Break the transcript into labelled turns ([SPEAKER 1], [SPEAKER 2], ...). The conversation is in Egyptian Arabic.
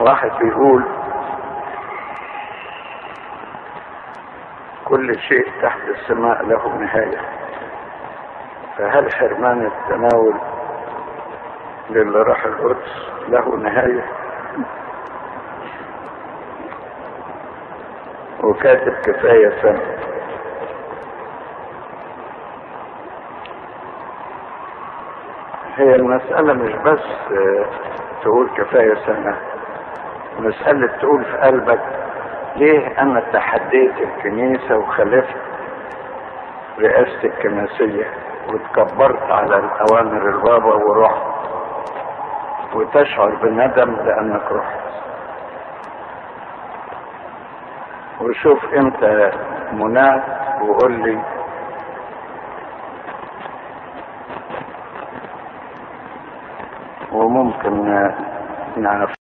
[SPEAKER 1] واحد بيقول كل شيء تحت السماء له نهاية فهل حرمان التناول للي راح القدس له نهاية وكاتب كفاية سنة هي المسألة مش بس تقول كفاية سنة مسألة تقول في قلبك ليه أنا تحديت الكنيسة وخالفت رئاسة الكنسية وتكبرت على الأوامر البابا ورحت وتشعر بندم لأنك رحت وشوف امتى مناك وقول لي وممكن نعرف